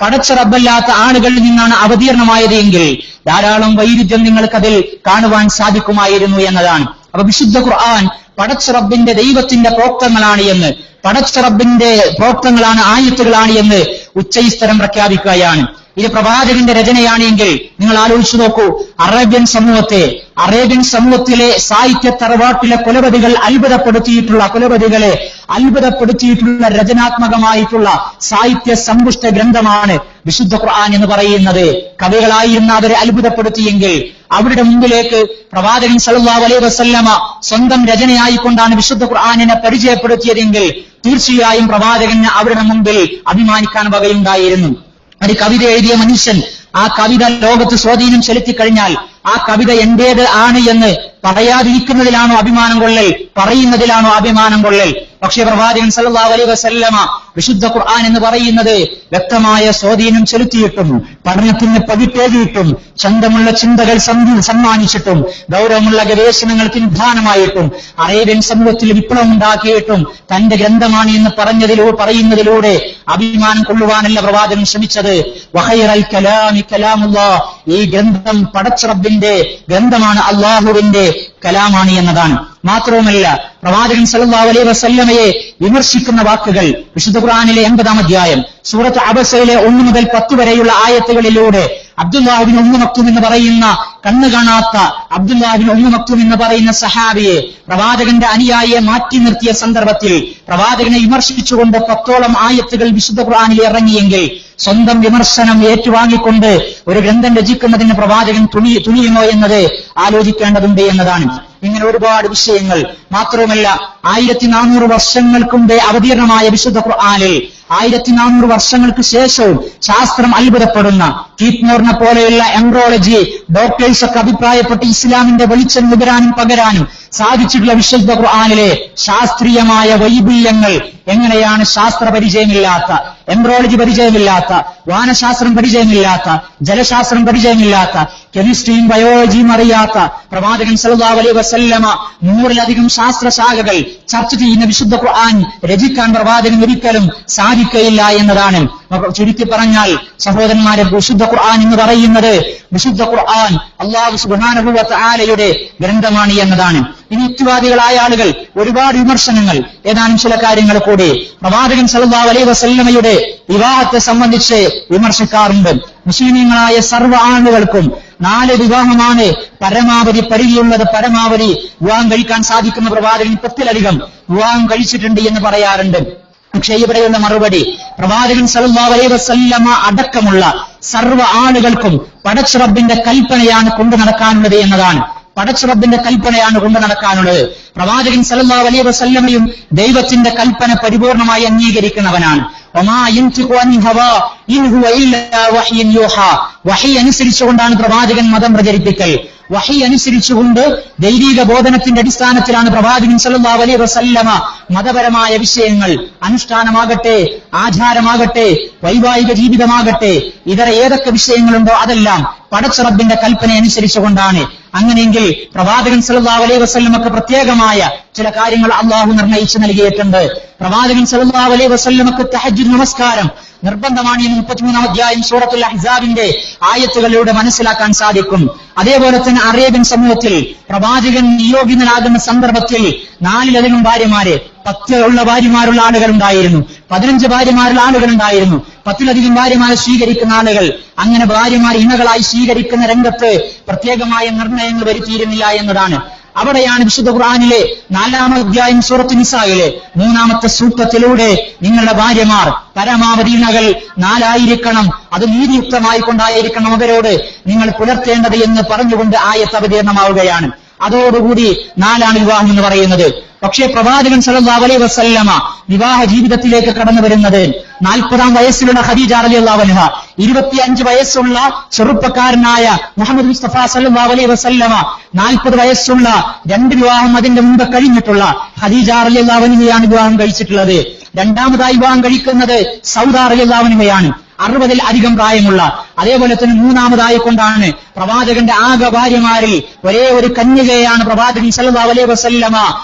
പടച്ച റബ്ബല്ലാത്ത ആളുകളിൽ നിന്നാണ് അവതീർണമായത് എങ്കിൽ ധാരാളം വൈരുദ്ധ്യം നിങ്ങൾക്കതിൽ കാണുവാൻ സാധിക്കുമായിരുന്നു എന്നതാണ് അപ്പൊ വിശുദ്ധ ഖുർആൻ പടച്ച റബ്ബിന്റെ ദൈവത്തിന്റെ പ്രോക്തങ്ങളാണ് എന്ന് പടച്ച റബ്ബിന്റെ പ്രോക്തങ്ങളാണ് ആയത്തുകളാണ് എന്ന് ഉച്ചയിസ്തരം പ്രഖ്യാപിക്കുകയാണ് ഇത് പ്രവാചകന്റെ രചനയാണ് എങ്കിൽ നിങ്ങൾ ആലോചിച്ചു നോക്കൂ അറേബ്യൻ സമൂഹത്തെ അറേബ്യൻ സമൂഹത്തിലെ സാഹിത്യ തറവാട്ടിലെ കുലപതികൾ അത്ഭുതപ്പെടുത്തിയിട്ടുള്ള കുലപതികളെ അത്ഭുതപ്പെടുത്തിയിട്ടുള്ള രചനാത്മകമായിട്ടുള്ള സാഹിത്യ സമ്പുഷ്ട ഗ്രന്ഥമാണ് വിശുദ്ധ ഖുർആൻ എന്ന് പറയുന്നത് കവികളായിരുന്ന അവരെ അത്ഭുതപ്പെടുത്തിയെങ്കിൽ അവരുടെ മുമ്പിലേക്ക് പ്രവാചകൻ സല്ലല്ലാഹു അലൈഹി വസല്ലമ സ്വന്തം രചനയായിക്കൊണ്ടാണ് വിശുദ്ധ ഖുർആനിനെ പരിചയപ്പെടുത്തിയതെങ്കിൽ തീർച്ചയായും പ്രവാചകന് അവരുടെ മുമ്പിൽ അഭിമാനിക്കാൻ വകയുണ്ടായിരുന്നു ഒരു കവിത എഴുതിയ മനുഷ്യൻ ആ കവിത ലോകത്ത് സ്വാധീനം ചെലുത്തി കഴിഞ്ഞാൽ ആ കവിത എന്റേത് ആണ് എന്ന് പറയാതിരിക്കുന്നതിലാണോ അഭിമാനം കൊള്ളൽ പറയുന്നതിലാണോ അഭിമാനം കൊള്ളൽ പക്ഷേ പ്രവാചകൻ സല്ലല്ലാഹു അലൈഹി വസല്ലമ വിശുദ്ധ ഖുർആൻ എന്ന് പറയുന്നത് വ്യക്തമായ സ്വാധീനം ചെലുത്തിയിട്ടും പഠനത്തിന് പതിപ്പേകിയിട്ടും ചന്തമുള്ള ചിന്തകൾ സം- സമ്മാനിച്ചിട്ടും ഗൗരവമുള്ള ഗവേഷണങ്ങൾക്ക് നിധാനമായിട്ടും അറേബ്യൻ സമൂഹത്തിൽ വിപ്ലവം ഉണ്ടാക്കിയിട്ടും തന്റെ ഗ്രന്ഥമാണ് എന്ന് പറഞ്ഞതിലൂടെ പറയുന്നതിലൂടെ അഭിമാനം കൊള്ളുവാനല്ല പ്രവാചകൻ ശ്രമിച്ചത് വഹൈറൽ കലാമി കലാമുല്ലാ ഈ ഗ്രന്ഥം പടച്ചറബിന്റെ ഗ്രന്ഥമാണ് അള്ളാഹുവിന്റെ കലാമാണ് എന്നതാണ് മാത്രവുമല്ല പ്രവാചകൻ സല്ലല്ലാഹു അലൈഹി വസല്ലമയെ വിമർശിക്കുന്ന വാക്കുകൾ വിശുദ്ധ ഖുർആനിലെ എൺപതാം അധ്യായം സൂറത്ത് അബസയിലെ ഒന്ന് മുതൽ പത്ത് വരെയുള്ള ആയത്തുകളിലൂടെ അബ്ദുല്ലാഹിബിൻ ഉമ്മ മക്തും എന്ന് പറയുന്ന കണ്ണു കാണാത്ത അബ്ദുല്ലാഹിബിൻ ഉമ്മ മക്തും എന്ന് പറയുന്ന സഹാബിയെ പ്രവാചകന്റെ അനുയായിയെ മാറ്റി നിർത്തിയ സന്ദർഭത്തിൽ പ്രവാചകനെ വിമർശിച്ചുകൊണ്ട് പത്തോളം ആയത്തുകൾ വിശുദ്ധ ഖുർആനിൽ ഇറങ്ങിയെങ്കിൽ സ്വന്തം വിമർശനം ഏറ്റുവാങ്ങിക്കൊണ്ട് ഒരു ഗ്രന്ഥം രചിക്കുന്നതിന് പ്രവാചകൻ തുണി തുനിയുമോ എന്നത് ആലോചിക്കേണ്ടതുണ്ട് എന്നതാണ് ഇങ്ങനെ ഒരുപാട് വിഷയങ്ങൾ മാത്രവുമല്ല ആയിരത്തി നാനൂറ് വർഷങ്ങൾക്ക് മുമ്പേ അവതീർണമായ വിശുദ്ധ ഖുർആനിൽ ആയിരത്തി നാനൂറ് വർഷങ്ങൾക്ക് ശേഷവും ശാസ്ത്രം അത്ഭുതപ്പെടുന്ന കീറ്റ്മോറിനെ പോലെയുള്ള എംബ്രോളജി ഡോക്ടേഴ്സ് ഒക്കെ അഭിപ്രായപ്പെട്ട് ഇസ്ലാമിന്റെ വെളിച്ചം നുകരാനും പകരാനും സാധിച്ചിട്ടുള്ള വിശുദ്ധ ഖുർആനിലെ ശാസ്ത്രീയമായ വൈബല്യങ്ങൾ എങ്ങനെയാണ് ശാസ്ത്ര പരിചയമില്ലാത്ത എംബ്രോളജി പരിചയമില്ലാത്ത വാനശാസ്ത്രം പരിചയമില്ലാത്ത ജലശാസ്ത്രം പരിചയമില്ലാത്ത കെമിസ്ട്രിയും ബയോളജിയും അറിയാത്ത പ്രവാചകൻ സല്ലല്ലാഹു അലൈഹി വസല്ലമ നൂറിലധികം ശാസ്ത്രശാഖകൾ ചർച്ച ചെയ്യുന്ന വിശുദ്ധ ഖുർആൻ രചിക്കാൻ പ്രവാചകൻ ഒരിക്കലും സാധിക്കയില്ല എന്നതാണ് അപ്പൊ ചുരുക്കി പറഞ്ഞാൽ സഹോദരന്മാരെ വിശുദ്ധ ഖുർആൻ എന്ന് പറയുന്നത് വിശുദ്ധ ഖുർആൻ അള്ളാഹു സുബ്ഹാനഹു വ തആലയുടെ ഗ്രന്ഥമാണ് എന്നതാണ് ഇനി യുക്തിവാദികളായ ആളുകൾ ഒരുപാട് വിമർശനങ്ങൾ ഏതാനും ചില കാര്യങ്ങൾ കൂടി പ്രവാചകൻ സല്ലല്ലാഹു അലൈഹി വസല്ലമയുടെ വിവാഹത്തെ സംബന്ധിച്ച് വിമർശിക്കാറുണ്ട് മുസ്ലിമീങ്ങളായ സർവ്വ ആളുകൾക്കും നാല് വിവാഹമാണ് പരമാവധി പരിധിയുള്ളത് പരമാവധി വിവാഹം കഴിക്കാൻ സാധിക്കുന്ന പ്രവാചകൻ പത്തിലധികം വിവാഹം കഴിച്ചിട്ടുണ്ട് എന്ന് പറയാറുണ്ട് പക്ഷേ ഇവിടെയുള്ള മറുപടി പ്രവാചകൻ സല്ലല്ലാഹു അലൈഹി വസല്ലമ അടക്കമുള്ള സർവ്വ ആളുകൾക്കും പടച്ചുറബിന്റെ കൽപ്പനയാണ് കൊണ്ടു നടക്കാനുള്ളത് എന്നതാണ് പടച്ചുറബിന്റെ കൽപ്പനയാണ് കൊണ്ടു നടക്കാനുള്ളത് പ്രവാചകൻ സല്ലല്ലാഹു അലൈഹി വസല്ലമയും ദൈവത്തിന്റെ കൽപ്പന പരിപൂർണമായി അംഗീകരിക്കുന്നവനാണ് വമാ യൻതിഖു അൻ ഹവാ ഇൻ ഹുവ ഇല്ലാ വഹ്യുൻ യൂഹാ വഹി അനുസരിച്ചുകൊണ്ടാണ് പ്രവാചകൻ മതം പ്രചരിപ്പിക്കൽ വഹി അനുസരിച്ചുകൊണ്ട് ദൈവിക ബോധനത്തിന്റെ അടിസ്ഥാനത്തിലാണ് പ്രവാചകൻ സല്ലല്ലാഹു അലൈഹി വസല്ലമ മതപരമായ വിഷയങ്ങൾ അനുഷ്ഠാനമാകട്ടെ ആചാരമാകട്ടെ വൈവാഹിക ജീവിതമാകട്ടെ ഇതര ഏതൊക്കെ വിഷയങ്ങളുണ്ടോ അതെല്ലാം പടച്ചുറബിന്റെ കൽപ്പന അനുസരിച്ചുകൊണ്ടാണ് അങ്ങനെയെങ്കിൽ പ്രവാചകൻ സല്ലല്ലാഹു അലൈഹി വസല്ലമക്ക് പ്രത്യേകമായ ചില കാര്യങ്ങൾ അള്ളാഹു നിർണയിച്ചു നൽകിയിട്ടുണ്ട് പ്രവാചകൻ സല്ലല്ലാഹു അലൈഹി വസല്ലമക്ക് തഹജ്ജുദ് നമസ്കാരം നിർബന്ധമാണ് എന്ന് മുപ്പത്തിമൂന്നാം അധ്യായം സൂറത്തുൽ അഹ്സാബിന്റെ ആയത്തുകളിലൂടെ മനസ്സിലാക്കാൻ സാധിക്കും അതേപോലെ തന്നെ അറേബ്യൻ സമൂഹത്തിൽ പ്രവാചകൻ നിയോഗിതനാകുന്ന സന്ദർഭത്തിൽ നാലിലധികം ഭാര്യമാരെ പത്ത് ഉള്ള ഭാര്യമാരുള്ള ആളുകൾ ഉണ്ടായിരുന്നു പതിനഞ്ച് ഭാര്യമാരുള്ള ആളുകൾ ഉണ്ടായിരുന്നു പത്തിലധികം ഭാര്യമാരെ സ്വീകരിക്കുന്ന ആളുകൾ അങ്ങനെ ഭാര്യമാർ ഇണകളായി സ്വീകരിക്കുന്ന രംഗത്ത് പ്രത്യേകമായ നിർണയങ്ങൾ വരുത്തിയിരുന്നില്ല എന്നതാണ് അവിടെയാണ് വിശുദ്ധ ഖുർആനിലെ നാലാമത്തെ അധ്യായം സൂറത്ത് നിസായിലെ മൂന്നാമത്തെ സൂക്തത്തിലൂടെ നിങ്ങളുടെ ഭാര്യമാർ പരമാവധി ഇണകൾ നാലായിരിക്കണം അത് നീതിയുക്തമായി കൊണ്ടായിരിക്കണം അവരോട് നിങ്ങൾ പുലർത്തേണ്ടത് എന്ന് പറഞ്ഞുകൊണ്ട് ആയത്ത് അവതീർണമാവുകയാണ് അതോടുകൂടി നാലാണ് വിവാഹം എന്ന് പറയുന്നത് പക്ഷേ പ്രവാചകൻ സല്ലല്ലാഹു അലൈഹി വസല്ലമ വിവാഹ ജീവിതത്തിലേക്ക് കടന്നു വരുന്നത് നാൽപ്പതാം വയസ്സിലുള്ള ഖദീജ റളിയല്ലാഹു അൻഹ ഇരുപത്തിയഞ്ച് വയസ്സുള്ള ചെറുപ്പക്കാരനായ മുഹമ്മദ് മുസ്തഫ സല്ലല്ലാഹു അലൈഹി വസല്ലമ നാൽപ്പത് വയസ്സുള്ള രണ്ട് വിവാഹം അതിന്റെ മുമ്പ് കഴിഞ്ഞിട്ടുള്ള ഖദീജ റളിയല്ലാഹു അൻഹയാണ് വിവാഹം കഴിച്ചിട്ടുള്ളത് രണ്ടാമതായി വിവാഹം കഴിക്കുന്നത് സൗദ റളിയല്ലാഹു അൻഹയാണ് അറുപതിൽ അധികം പ്രായമുള്ള അതേപോലെ തന്നെ മൂന്നാമതായി കൊണ്ടാണ് പ്രവാചകന്റെ ആകെ ഭാര്യമാരിൽ ഒരേ ഒരു കന്യകയാണ് പ്രവാചകൻ സല്ലല്ലാഹു അലൈഹി വസല്ലമ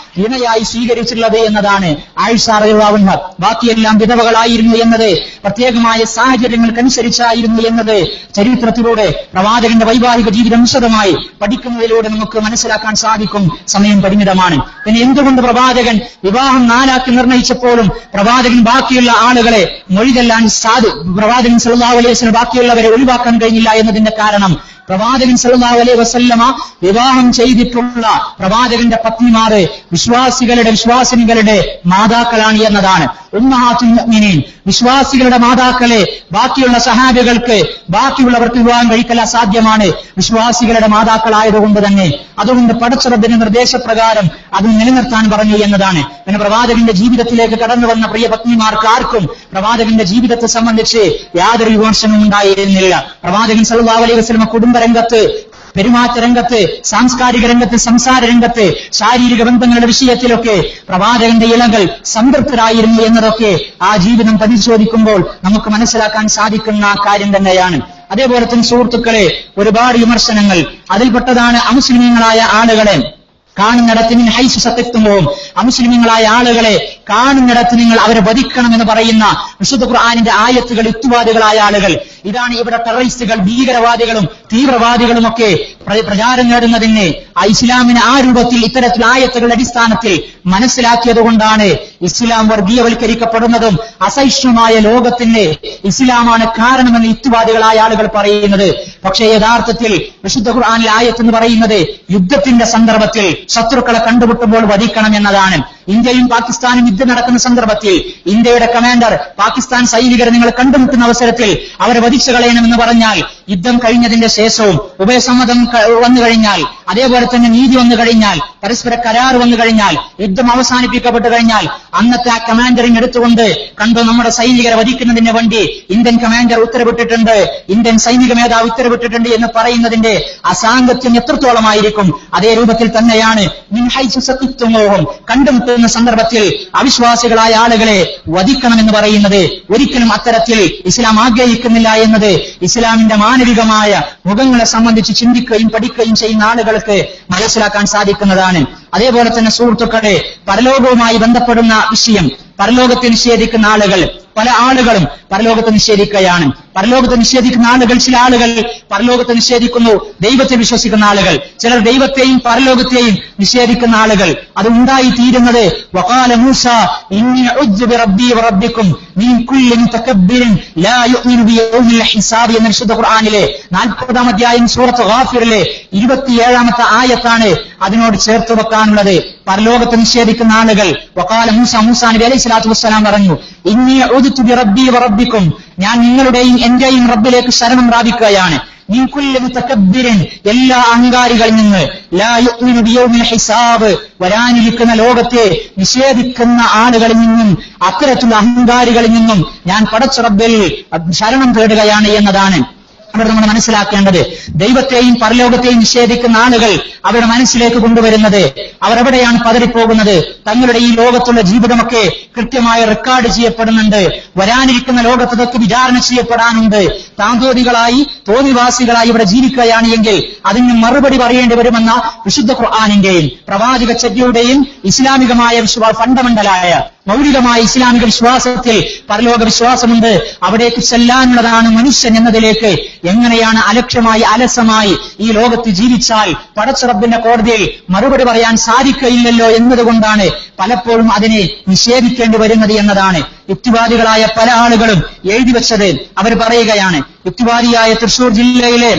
ഇണയായി സ്വീകരിച്ചിട്ടുള്ളത് എന്നതാണ് ആയിഷ റളിയല്ലാഹു ബാക്കിയെല്ലാം വിധവകളായിരുന്നു എന്നത് പ്രത്യേകമായ സാഹചര്യങ്ങൾക്കനുസരിച്ചായിരുന്നു എന്നത് ചരിത്രത്തിലൂടെ പ്രവാചകന്റെ വൈവാഹിക ജീവിതം വിശദമായി പഠിക്കുന്നതിലൂടെ നമുക്ക് മനസ്സിലാക്കാൻ സാധിക്കും സമയം പരിമിതമാണ് പിന്നെ എന്തുകൊണ്ട് പ്രവാചകൻ വിവാഹം നാലാക്കി നിർണയിച്ചപ്പോഴും പ്രവാചകൻ ബാക്കിയുള്ള ആളുകളെ മൊഴിതെല്ലാൻ സാധു പ്രവാചകൻ സല്ലല്ലാഹു അലൈഹി വസല്ലം ബാക്കിയുള്ളവരെ ഒഴിവാക്കാൻ കഴിഞ്ഞില്ല എന്നതിന്റെ കാരണം പ്രവാചകൻ സല്ലല്ലാഹു അലൈഹി വസല്ലമ വിവാഹം ചെയ്തിട്ടുള്ള പ്രവാചകന്റെ പത്നിമാര് വിശ്വാസികളുടെ വിശ്വാസിനികളുടെ മാതാക്കളാണ് എന്നതാണ് ഉമ്മഹാത്തുൽ മുഅ്മിനീൻ വിശ്വാസികളുടെ മാതാക്കളെ ബാക്കിയുള്ള സഹാബികൾക്ക് ബാക്കിയുള്ളവർക്ക് വിവാഹം കഴിക്കൽ അസാധ്യമാണ് വിശ്വാസികളുടെ മാതാക്കളായതുകൊണ്ട് തന്നെ അതുകൊണ്ട് പടച്ചുറബിന്റെ നിർദ്ദേശപ്രകാരം അത് നിലനിർത്താൻ പറഞ്ഞു എന്നതാണ് പിന്നെ പ്രവാചകന്റെ ജീവിതത്തിലേക്ക് കടന്നു വന്ന പ്രിയ പത്നിമാർക്ക് ആർക്കും പ്രവാചകന്റെ ജീവിതത്തെ സംബന്ധിച്ച് യാതൊരു വിമർശനവും ഉണ്ടായിരുന്നില്ല പ്രവാചകൻ സല്ലല്ലാഹു അലൈഹി വസല്ലമ കുടുംബരംഗത്ത് പെരുമാറ്റ രംഗത്ത് സാംസ്കാരിക രംഗത്ത് സംസാര രംഗത്ത് ശാരീരിക ബന്ധങ്ങളുടെ വിഷയത്തിലൊക്കെ പ്രവാചകന്റെ ഇളകൾ സംതൃപ്തരായിരുന്നു എന്നതൊക്കെ ആ ജീവിതം പരിശോധിക്കുമ്പോൾ നമുക്ക് മനസ്സിലാക്കാൻ സാധിക്കുന്ന കാര്യം തന്നെയാണ് അതേപോലെ തന്നെ സുഹൃത്തുക്കളെ ഒരുപാട് വിമർശനങ്ങൾ അതിൽപ്പെട്ടതാണ് അമുസ്ലിമീങ്ങളായ ആളുകളെ കാണുന്നിടത്ത് നിങ്ങൾ ഹൈസ് സത്യത്വവും അമുസ്ലിമീങ്ങളായ ആളുകളെ കാണുന്നിടത്ത് നിങ്ങൾ അവരെ വധിക്കണമെന്ന് പറയുന്ന വിശുദ്ധ ഖുർആാനിന്റെ ആയത്തുകൾ യുക്തിവാദികളായ ആളുകൾ ഇതാണ് ഇവിടെ ടെററിസ്റ്റുകൾ ഭീകരവാദികളും തീവ്രവാദികളും ഒക്കെ പ്ര- പ്രചാരം നേടുന്നതിന് ആ ഇസ്ലാമിനെ ആ രൂപത്തിൽ ഇത്തരത്തിൽ ആയത്തുകളുടെ അടിസ്ഥാനത്തിൽ മനസ്സിലാക്കിയത് കൊണ്ടാണ് ഇസ്ലാം വർഗീയവൽക്കരിക്കപ്പെടുന്നതും അസഹിഷ്ണുമായ ലോകത്തിന് ഇസ്ലാമാണ് കാരണമെന്ന് യുക്തിവാദികളായ ആളുകൾ പറയുന്നത് പക്ഷേ യഥാർത്ഥത്തിൽ വിശുദ്ധ ഖുർആാനിൽ ആയത്ത് എന്ന് പറയുന്നത് യുദ്ധത്തിന്റെ സന്ദർഭത്തിൽ ശത്രുക്കളെ കണ്ടുമുട്ടുമ്പോൾ വധിക്കണം എന്നതാണ് ഇന്ത്യയും പാകിസ്ഥാനും യുദ്ധം നടക്കുന്ന സന്ദർഭത്തിൽ ഇന്ത്യയുടെ കമാൻഡർ പാകിസ്ഥാൻ സൈനികരെ നിങ്ങൾ കണ്ടുമുട്ടുന്ന അവസരത്തിൽ അവരെ വധിച്ചു കളയണമെന്ന് പറഞ്ഞാൽ യുദ്ധം കഴിഞ്ഞതിന്റെ ശേഷവും ഉഭയസമ്മതം ക- വന്നു കഴിഞ്ഞാൽ അതേപോലെ തന്നെ നീതി വന്നു കഴിഞ്ഞാൽ പരസ്പര കരാർ വന്നു കഴിഞ്ഞാൽ യുദ്ധം അവസാനിപ്പിക്കപ്പെട്ടു കഴിഞ്ഞാൽ അന്നത്തെ ആ കമാൻഡറിങ് എടുത്തുകൊണ്ട് കണ്ടു നമ്മുടെ സൈനികരെ വധിക്കുന്നതിന് വേണ്ടി ഇന്ത്യൻ കമാൻഡർ ഉത്തരവിട്ടിട്ടുണ്ട് ഇന്ത്യൻ സൈനിക മേധാവ് ഉത്തരവിട്ടിട്ടുണ്ട് എന്ന് പറയുന്നതിന്റെ അസാംഗത്യം എത്രത്തോളമായിരിക്കും അതേ രൂപത്തിൽ തന്നെയാണ് മിൻഹൈസു സത്യത്വമോഹം കണ്ടുമുട്ടുന്ന സന്ദർഭത്തിൽ അവിശ്വാസികളായ ആളുകളെ വധിക്കണമെന്ന് പറയുന്നത് ഒരിക്കലും അത്തരത്തിൽ ഇസ്ലാം ആഗ്രഹിക്കുന്നില്ല എന്നത് ഇസ്ലാമിന്റെ മാനവികമായ മുഖങ്ങളെ സംബന്ധിച്ച് ചിന്തിക്കുകയും പഠിക്കുകയും ചെയ്യുന്ന ആളുകൾക്ക് മനസ്സിലാക്കാൻ സാധിക്കുന്നതാണ് അതേപോലെ തന്നെ സുഹൃത്തുക്കളെ പരലോകവുമായി ബന്ധപ്പെടുന്ന വിഷയം പരലോകത്തെ നിഷേധിക്കുന്ന ആളുകൾ പല ആളുകളും പരലോകത്തെ നിഷേധിക്കുകയാണ് പരലോകത്തെ നിഷേധിക്കുന്ന ആളുകൾ ചില ആളുകൾ പരലോകത്തെ നിഷേധിക്കുന്നു ദൈവത്തെ വിശ്വസിക്കുന്ന ആളുകൾ ചിലർ ദൈവത്തെയും പരലോകത്തെയും നിഷേധിക്കുന്ന ആളുകൾ അത് ഉണ്ടായി തീരുന്നത് വഖാല മൂസ ഇന്നി ഉജ്ജു ബിറബ്ബി വറബ്ബിക്കും മിൻ കുല്ലി മുതകബ്ബിരിൻ ലാ യുഅ്മിനു ബിയൗമിൽ ഹിസാബ് എന്ന വിശുദ്ധ ഖുർആനിലെ 40 അധ്യായം സൂറത്ത് ഗാഫിറിലെ 27ാമത്തെ ആയത്താണ് അതിനോട് ചേർത്ത് വെക്കാനുള്ളത് പരലോകത്തെ നിഷേധിക്കുന്ന ആളുകൾ വഖാല മൂസ മൂസാ നബി അലൈഹി സ്വലാത്തു വസ്സലാം പറഞ്ഞു ഇന്നി ഉദ്തു ബിറബ്ബി വറബ്ബിക്കും ഞാൻ നിങ്ങളുടെയും എന്റെയും റബ്ബിലേക്ക് ശരണം പ്രാപിക്കുകയാണ് മിൻ കുല്ലി മുതകബ്ബിരിൻ എല്ലാ അഹങ്കാരികളിൽ നിന്ന് ലാ യുഅ്മിനു ബിയൗമിൽ ഹിസാബ് വരാനിരിക്കുന്ന ലോകത്തെ നിഷേധിക്കുന്ന ആളുകളിൽ നിന്നും അത്തരത്തിലുള്ള അഹങ്കാരികളിൽ നിന്നും ഞാൻ പടച്ച റബ്ബിൽ ശരണം തേടുകയാണ് എന്നതാണ് അവിടെ നമ്മൾ മനസ്സിലാക്കേണ്ടത് ദൈവത്തെയും പരലോകത്തെയും നിഷേധിക്കുന്ന ആളുകൾ അവരുടെ മനസ്സിലേക്ക് കൊണ്ടുവരുന്നത് അവർ എവിടെയാണ് പതറിപ്പോകുന്നത് തങ്ങളുടെ ഈ ലോകത്തുള്ള ജീവിതമൊക്കെ കൃത്യമായി റെക്കോർഡ് ചെയ്യപ്പെടുന്നുണ്ട് വരാനിരിക്കുന്ന ലോകത്തതൊക്കെ വിചാരണ ചെയ്യപ്പെടാനുണ്ട് താന്തോതികളായി തോന്നിവാസികളായി ഇവിടെ ജീവിക്കുകയാണ് എങ്കിൽ അതിന് മറുപടി പറയേണ്ടി വരുമെന്ന വിശുദ്ധ ഖുർആാനിന്റെയും പ്രവാചക ചര്യയുടെയും ഇസ്ലാമികമായ വിശ്വാ ഫണ്ടമെന്റലായ മൗലികമായ ഇസ്ലാമിക വിശ്വാസത്തിൽ പരലോക വിശ്വാസമുണ്ട് അവിടേക്ക് ചെല്ലാനുള്ളതാണ് മനുഷ്യൻ എന്നതിലേക്ക് എങ്ങനെയാണ് അലക്ഷ്യമായി അലസമായി ഈ ലോകത്ത് ജീവിച്ചാൽ പടച്ചുറബിന്റെ കോടതിയിൽ മറുപടി പറയാൻ സാധിക്കയില്ലല്ലോ എന്നതുകൊണ്ടാണ് പലപ്പോഴും അതിനെ നിഷേധിക്കേണ്ടി വരുന്നത് എന്നതാണ് യുക്തിവാദികളായ പല ആളുകളും എഴുതി വെച്ചത് അവർ പറയുകയാണ് യുക്തിവാദിയായ തൃശൂർ ജില്ലയിലെ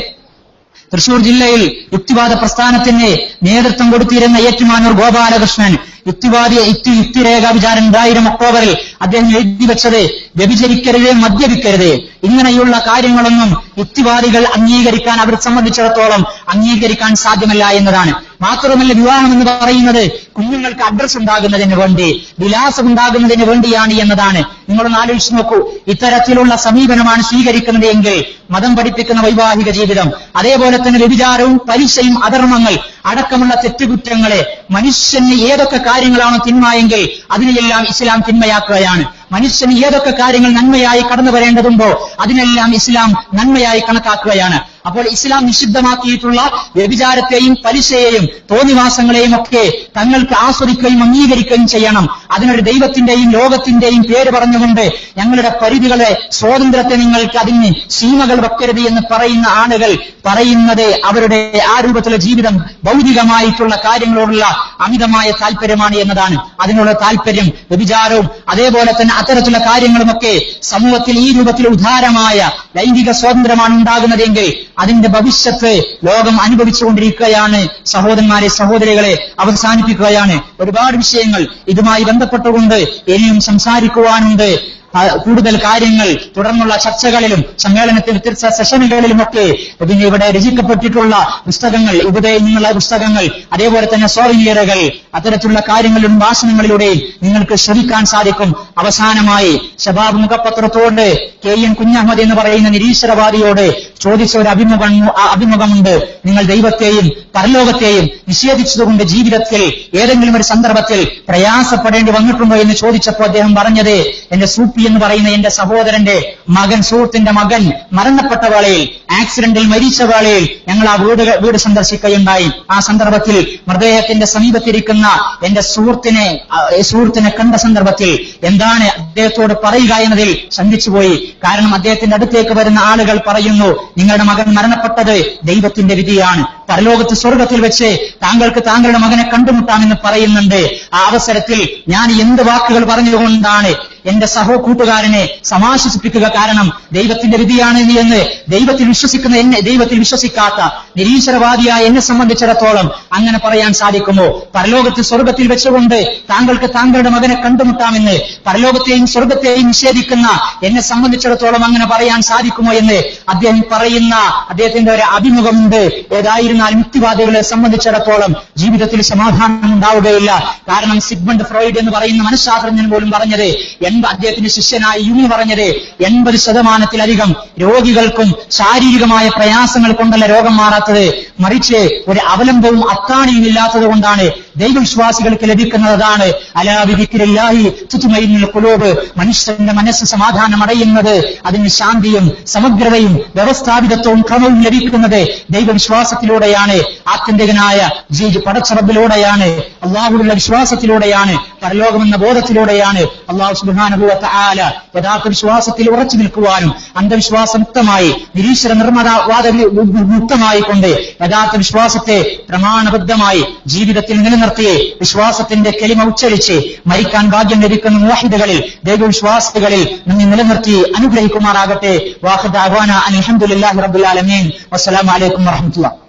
തൃശൂർ ജില്ലയിൽ യുക്തിവാദ പ്രസ്ഥാനത്തിന് നേതൃത്വം കൊടുത്തിരുന്ന ഏറ്റുമാനൂർ ഗോപാലകൃഷ്ണൻ യുക്തിവാദി യുക്തി യുക്തിരേഖ വിചാരം രണ്ടായിരം ഒക്ടോബറിൽ അദ്ദേഹം എഴുതി വെച്ചത് വ്യഭിചരിക്കരുത് മദ്യപിക്കരുത് ഇങ്ങനെയുള്ള കാര്യങ്ങളൊന്നും യുക്തിവാദികൾ അംഗീകരിക്കാൻ അവരെ സംബന്ധിച്ചിടത്തോളം അംഗീകരിക്കാൻ സാധ്യമല്ല എന്നതാണ് മാത്രമല്ല വിവാഹം എന്ന് പറയുന്നത് കുഞ്ഞുങ്ങൾക്ക് അഡ്രസ് ഉണ്ടാകുന്നതിന് വേണ്ടി വിലാസം ഉണ്ടാകുന്നതിന് വേണ്ടിയാണ് എന്നതാണ് നിങ്ങളൊന്ന് ആലോചിച്ച് നോക്കൂ ഇത്തരത്തിലുള്ള സമീപനമാണ് സ്വീകരിക്കുന്നത് എങ്കിൽ മതം പഠിപ്പിക്കുന്ന വൈവാഹിക ജീവിതം അതേപോലെ തന്നെ വ്യഭിചാരവും പലിശയും അധർമ്മങ്ങൾ അടക്കമുള്ള തെറ്റുകുറ്റങ്ങളെ മനുഷ്യന് ഏതൊക്കെ കാര്യങ്ങളാണോ തിന്മയെങ്കിൽ അതിനെയെല്ലാം ഇസ്ലാം തിന്മയാക്കുകയാണ് മനുഷ്യന് ഏതൊക്കെ കാര്യങ്ങൾ നന്മയായി കടന്നു വരേണ്ടതുണ്ടോ അതിനെല്ലാം ഇസ്ലാം നന്മയായി കണക്കാക്കുകയാണ് അപ്പോൾ ഇസ്ലാം നിഷിദ്ധമാക്കിയിട്ടുള്ള വ്യഭിചാരത്തെയും പലിശയെയും തോന്നിവാസങ്ങളെയും ഒക്കെ തങ്ങൾക്ക് ആസ്വദിക്കുകയും അംഗീകരിക്കുകയും ചെയ്യണം അതിനൊരു ദൈവത്തിന്റെയും ലോകത്തിന്റെയും പേര് പറഞ്ഞുകൊണ്ട് ഞങ്ങളുടെ പരിധികളെ സ്വാതന്ത്ര്യത്തെ നിങ്ങൾക്ക് അതിന് സീമകൾ വെക്കരുത് എന്ന് പറയുന്ന ആളുകൾ പറയുന്നത് അവരുടെ ആ രൂപത്തിലുള്ള ജീവിതം ഭൗതികമായിട്ടുള്ള കാര്യങ്ങളോടുള്ള അമിതമായ താല്പര്യമാണ് എന്നതാണ് അതിനുള്ള താല്പര്യം വ്യഭിചാരവും അതേപോലെ തന്നെ അത്തരത്തിലുള്ള കാര്യങ്ങളുമൊക്കെ സമൂഹത്തിൽ ഈ രൂപത്തിൽ ഉദാരമായ ലൈംഗിക സ്വാതന്ത്ര്യമാണ് ഉണ്ടാകുന്നതെങ്കിൽ അതിന്റെ ഭവിഷ്യത്ത് ലോകം അനുഭവിച്ചുകൊണ്ടിരിക്കുകയാണ് സഹോദരന്മാരെ സഹോദരികളെ അവസാനിപ്പിക്കുകയാണ് ഒരുപാട് വിഷയങ്ങൾ ഇതുമായി ബന്ധപ്പെട്ടുകൊണ്ട് ഇനിയും സംസാരിക്കുവാനുണ്ട് ആ, കൂടുതൽ കാര്യങ്ങൾ തുടർന്നുള്ള ചർച്ചകളിലും സമ്മേളനത്തിൽ വ്യത്യസ്ത സെഷനുകളിലുമൊക്കെ പിന്നെ ഇവിടെ രചിക്കപ്പെട്ടിട്ടുള്ള പുസ്തകങ്ങൾ ഇവിടെ നിന്നുള്ള പുസ്തകങ്ങൾ അതേപോലെ തന്നെ സോവിനിയറുകൾ അത്തരത്തിലുള്ള കാര്യങ്ങളിലും ഭാഷണങ്ങളിലൂടെയും നിങ്ങൾക്ക് ശ്രമിക്കാൻ സാധിക്കും അവസാനമായി ശബാബ് മുഖപത്രത്തോട് കെ എൻ കുഞ്ഞഹമ്മദ് എന്ന് പറയുന്ന നിരീശ്വരവാദിയോട് ചോദിച്ച ഒരു അഭിമുഖം ആ അഭിമുഖമുണ്ട് നിങ്ങൾ ദൈവത്തെയും പരലോകത്തെയും നിഷേധിച്ചതുകൊണ്ട് ജീവിതത്തിൽ ഏതെങ്കിലും ഒരു സന്ദർഭത്തിൽ പ്രയാസപ്പെടേണ്ടി വന്നിട്ടുണ്ടോ എന്ന് ചോദിച്ചപ്പോൾ അദ്ദേഹം പറഞ്ഞത് എന്റെ സൂപ്പി എന്ന് പറയുന്ന എന്റെ സഹോദരന്റെ മകൻ സുഹൃത്തിന്റെ മകൻ മരണപ്പെട്ട വേളയിൽ ആക്സിഡന്റിൽ മരിച്ച വേളയിൽ ഞങ്ങൾ ആ വീട് വീട് സന്ദർശിക്കുകയുണ്ടായി ആ സന്ദർഭത്തിൽ മൃതദേഹത്തിന്റെ സമീപത്തിരിക്കുന്ന എന്റെ സുഹൃത്തിനെ ആ, സുഹൃത്തിനെ കണ്ട സന്ദർഭത്തിൽ എന്താണ് അദ്ദേഹത്തോട് പറയുക എന്നതിൽ ചിന്തിച്ചുപോയി കാരണം അദ്ദേഹത്തിന്റെ അടുത്തേക്ക് വരുന്ന ആളുകൾ പറയുന്നു നിങ്ങളുടെ മകൻ മരണപ്പെട്ടത് ദൈവത്തിന്റെ വിധിയാണ് പരലോകത്ത് സ്വർഗത്തിൽ വെച്ച് താങ്കൾക്ക് താങ്കളുടെ മകനെ കണ്ടുമുട്ടാമെന്ന് പറയുന്നുണ്ട് ആ അവസരത്തിൽ ഞാൻ എന്ത് വാക്കുകൾ പറഞ്ഞുകൊണ്ടാണ് എന്റെ സഹോ കൂട്ടുകാരനെ സമാശ്വസിപ്പിക്കുക കാരണം ദൈവത്തിന്റെ വിധിയാണ് നീ എന്ന് ദൈവത്തിൽ വിശ്വസിക്കുന്ന എന്നെ ദൈവത്തിൽ വിശ്വസിക്കാത്ത നിരീശ്വരവാദിയായ എന്നെ സംബന്ധിച്ചിടത്തോളം അങ്ങനെ പറയാൻ സാധിക്കുമോ പരലോകത്ത് സ്വർഗത്തിൽ വെച്ചുകൊണ്ട് താങ്കൾക്ക് താങ്കളുടെ മകനെ കണ്ടുമുട്ടാമെന്ന് പരലോകത്തെയും സ്വർഗത്തെയും നിഷേധിക്കുന്ന എന്നെ സംബന്ധിച്ചിടത്തോളം അങ്ങനെ പറയാൻ സാധിക്കുമോ എന്ന് അദ്ദേഹം പറയുന്ന അദ്ദേഹത്തിന്റെ ഒരു അഭിമുഖമുണ്ട് ഏതായിരുന്നാലും യുക്തിവാദികളെ സംബന്ധിച്ചിടത്തോളം ജീവിതത്തിൽ സമാധാനം ഉണ്ടാവുകയില്ല കാരണം സിഗ്മണ്ട് ഫ്രോയിഡ് എന്ന് പറയുന്ന മനഃശാസ്ത്രജ്ഞൻ പോലും പറഞ്ഞത് എൺപ അദ്ദേഹത്തിന്റെ ശിഷ്യനായ യുമി പറഞ്ഞത് എൺപത് ശതമാനത്തിലധികം രോഗികൾക്കും ശാരീരികമായ പ്രയാസങ്ങൾ കൊണ്ടല്ല രോഗം മാറാത്തത് മറിച്ച് ഒരു അവലംബവും അത്താണിയും ഇല്ലാത്തത് കൊണ്ടാണ് ദൈവവിശ്വാസികൾക്ക് ലഭിക്കുന്നത് അതാണ് അലാവിധിക്കില്ലായി ചുറ്റുമൈനുള്ള കുലോബ് മനുഷ്യന്റെ മനസ്സ് സമാധാനം അടയുന്നത് അതിന് ശാന്തിയും സമഗ്രതയും വ്യവസ്ഥാപിതത്വവും ക്രമവും ലഭിക്കുന്നത് ദൈവവിശ്വാസത്തിലൂടെയാണ് ആത്യന്തികനായ ജീജ് പടച്ചറബിലൂടെയാണ് അള്ളാഹുലുള്ള വിശ്വാസത്തിലൂടെയാണ് പരലോകമെന്ന ബോധത്തിലൂടെയാണ് അള്ളാഹു സുബാനുഭവത്ത ആല യഥാർത്ഥ വിശ്വാസത്തിൽ ഉറച്ചു നിൽക്കുവാനും അന്ധവിശ്വാസമുക്തമായി നിരീശ്വര നിർമ്മതവാദ മുക്തമായി കൊണ്ട് യഥാർത്ഥ വിശ്വാസത്തെ പ്രമാണബദ്ധമായി ജീവിതത്തിൽ നിലനിർത്തി വിശ്വാസത്തിന്റെ കെളിമ ഉച്ചരിച്ച് മരിക്കാൻ ഭാഗ്യം ലഭിക്കുന്ന മുവാഹിദുകളിൽ ദൈവവിശ്വാസികളിൽ നമ്മെ നിലനിർത്തി അനുഗ്രഹിക്കുമാറാകട്ടെ വാഹദ് അഹ്വാന അലഹമുല്ലാഹി റബുലാലമീൻ വസ്സലാമലൈക്കും വറഹമത്തുള്ള